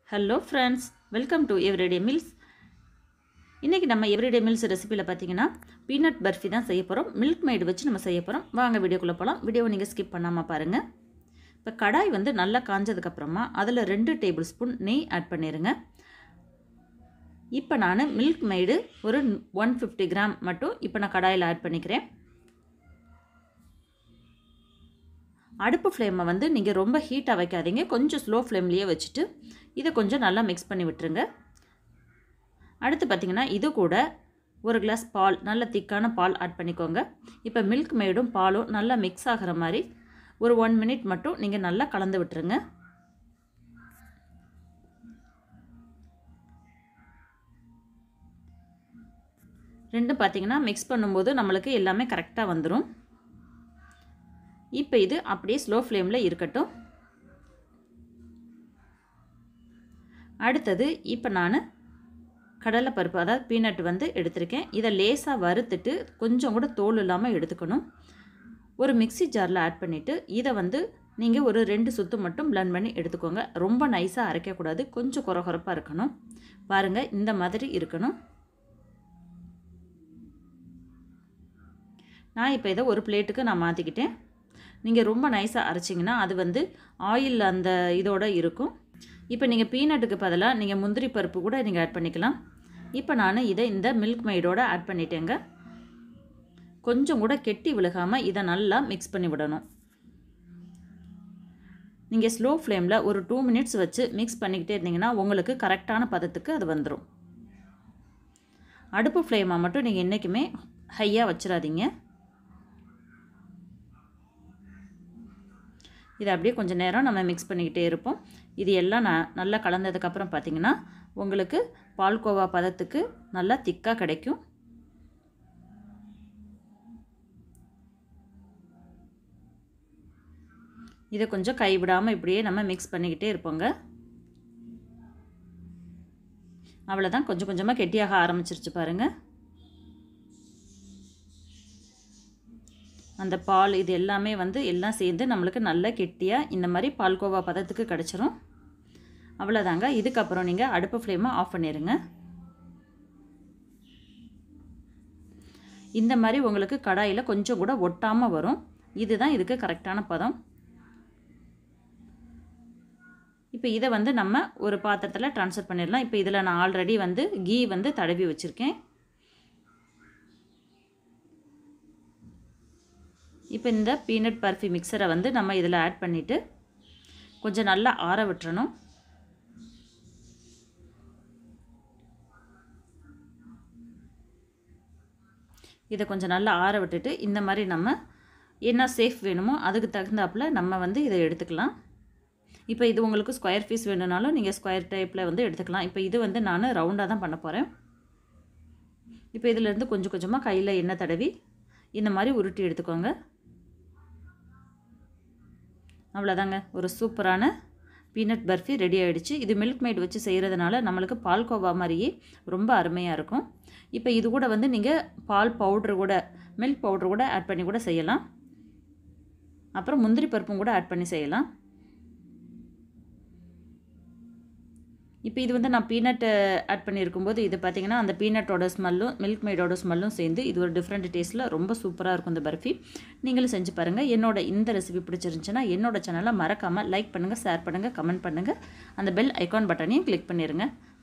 hello friends welcome to everyday meals இன்றைக்கி நம்ம everyday meals ரெசிப்பியில் பார்த்தீங்கன்னா பீனட் பர்ஃபி தான் செய்ய போகிறோம் மில்க் மைடு வச்சு நம்ம செய்ய போகிறோம் வாங்க வீடியோக்குள்ளே போகலாம் வீடியோவை நீங்கள் ஸ்கிப் பண்ணாமல் பாருங்கள் இப்போ கடாய் வந்து நல்லா காஞ்சதுக்கப்புறமா அதில் ரெண்டு டேபிள் ஸ்பூன் நெய் ஆட் பண்ணிடுங்க இப்போ நான் மில்க் மைடு ஒரு ஒன் ஃபிஃப்டி கிராம் மட்டும் இப்போ நான் கடாயில் ஆட் பண்ணிக்கிறேன் அடுப்பு ஃப்ளேமை வந்து நீங்கள் ரொம்ப ஹீட்டாக வைக்காதீங்க கொஞ்சம் ஸ்லோ ஃப்ளேம்லேயே வச்சுட்டு இதை கொஞ்சம் நல்லா மிக்ஸ் பண்ணி விட்டுருங்க அடுத்து பார்த்திங்கன்னா இது கூட ஒரு கிளாஸ் பால் நல்ல திக்கான பால் ஆட் பண்ணிக்கோங்க இப்போ மில்க் மேடும் பாலும் நல்லா மிக்ஸ் ஆகிற மாதிரி ஒரு ஒன் மினிட் மட்டும் நீங்கள் நல்லா கலந்து விட்டுருங்க ரெண்டும் பார்த்திங்கன்னா மிக்ஸ் பண்ணும்போது நம்மளுக்கு எல்லாமே கரெக்டாக வந்துடும் இப்போ இது அப்படியே ஸ்லோ ஃப்ளேமில் இருக்கட்டும் அடுத்தது இப்போ நான் கடலைப்பருப்பு அதாவது பீனட் வந்து எடுத்திருக்கேன் இதை லேசாக வறுத்துட்டு கொஞ்சம் கூட தோல் இல்லாமல் எடுத்துக்கணும் ஒரு மிக்சி ஜாரில் ஆட் பண்ணிவிட்டு இதை வந்து நீங்கள் ஒரு ரெண்டு சுத்து மட்டும் பிளண்ட் பண்ணி எடுத்துக்கோங்க ரொம்ப நைஸாக அரைக்கக்கூடாது கொஞ்சம் குறகுறப்பாக இருக்கணும் பாருங்கள் இந்த மாதிரி இருக்கணும் நான் இப்போ இதை ஒரு பிளேட்டுக்கு நான் மாற்றிக்கிட்டேன் நீங்கள் ரொம்ப நைஸாக அரைச்சிங்கன்னா அது வந்து ஆயில் அந்த இதோட இருக்கும் இப்போ நீங்கள் பீனட்டுக்கு பதிலாக நீங்கள் முந்திரி பருப்பு கூட நீங்கள் ஆட் பண்ணிக்கலாம் இப்போ நான் இதை இந்த மில்க் மைடோட ஆட் பண்ணிட்டேங்க கொஞ்சம் கூட கெட்டி விழுகாமல் இதை நல்லா மிக்ஸ் பண்ணி விடணும் நீங்கள் ஸ்லோ ஃப்ளேமில் ஒரு டூ மினிட்ஸ் வச்சு மிக்ஸ் பண்ணிக்கிட்டே இருந்தீங்கன்னா உங்களுக்கு கரெக்டான பதத்துக்கு அது வந்துடும் அடுப்பு ஃப்ளேமை மட்டும் நீங்கள் என்றைக்குமே ஹையாக வச்சிடாதீங்க இதை அப்படியே கொஞ்சம் நேரம் நம்ம மிக்ஸ் பண்ணிக்கிட்டே இருப்போம் இது எல்லாம் நான் நல்லா கலந்ததுக்கப்புறம் பார்த்திங்கன்னா உங்களுக்கு பால்கோவா பதத்துக்கு நல்லா திக்காக கிடைக்கும் இதை கொஞ்சம் கைவிடாமல் இப்படியே நம்ம மிக்ஸ் பண்ணிக்கிட்டே இருப்போங்க அவ்வளோதான் கொஞ்சம் கொஞ்சமாக கெட்டியாக ஆரம்பிச்சிருச்சு பாருங்கள் அந்த பால் இது எல்லாமே வந்து எல்லாம் சேர்ந்து நம்மளுக்கு நல்ல கெட்டியாக இந்த மாதிரி பால்கோவா பதத்துக்கு கிடச்சிரும் அவ்வளோதாங்க இதுக்கப்புறம் நீங்கள் அடுப்பு ஃப்ளேமை ஆஃப் பண்ணிடுங்க இந்த மாதிரி உங்களுக்கு கடாயில் கொஞ்சம் கூட ஒட்டாமல் வரும் இதுதான் இதுக்கு கரெக்டான பதம் இப்போ இதை வந்து நம்ம ஒரு பாத்திரத்தில் ட்ரான்ஸ்ஃபர் பண்ணிடலாம் இப்போ இதில் நான் ஆல்ரெடி வந்து கீ வந்து தடவி வச்சுருக்கேன் இப்போ இந்த பீனட் பர்ஃபி மிக்சரை வந்து நம்ம இதில் ஆட் பண்ணிவிட்டு கொஞ்சம் நல்லா ஆற விட்டுறணும் இதை கொஞ்சம் நல்லா ஆற விட்டுட்டு இந்த மாதிரி நம்ம என்ன சேஃப் வேணுமோ அதுக்கு தகுந்தாப்பில் நம்ம வந்து இதை எடுத்துக்கலாம் இப்போ இது உங்களுக்கு ஸ்கொயர் பீஸ் வேணும்னாலும் நீங்கள் ஸ்கொயர் டைப்பில் வந்து எடுத்துக்கலாம் இப்போ இது வந்து நான் ரவுண்டாக தான் பண்ண போகிறேன் இப்போ இதிலேருந்து கொஞ்சம் கொஞ்சமாக கையில் எண்ணெய் தடவி இந்த மாதிரி உருட்டி எடுத்துக்கோங்க அவ்வளோதாங்க ஒரு சூப்பரான பீனட் பர்ஃபி ரெடி ஆகிடுச்சு இது மில்க் மேட் வச்சு செய்கிறதுனால நம்மளுக்கு பால்கோவா மாதிரியே ரொம்ப அருமையாக இருக்கும் இப்போ இது கூட வந்து நீங்கள் பால் பவுட்ரு கூட மில்க் பவுட்ரு கூட ஆட் பண்ணி கூட செய்யலாம் அப்புறம் முந்திரி பருப்பும் கூட ஆட் பண்ணி செய்யலாம் இப்போ இது வந்து நான் பீனட் ஆட் பண்ணியிருக்கும்போது இது பார்த்திங்கன்னா அந்த பீனட்டோட ஸ்மெல்லும் மில்க் மேடோட ஸ்மெல்லும் சேர்ந்து இது ஒரு டிஃப்ரெண்ட் டேஸ்ட்டில் ரொம்ப சூப்பராக இருக்கும் இந்த பர்ஃபி நீங்களும் செஞ்சு பாருங்கள் என்னோட இந்த ரெசிபி பிடிச்சிருந்துச்சுன்னா என்னோட சேனலை மறக்காமல் லைக் பண்ணுங்கள் ஷேர் பண்ணுங்கள் கமெண்ட் பண்ணுங்கள் அந்த பெல் ஐக்கான் பட்டனையும் கிளிக் பண்ணிடுங்க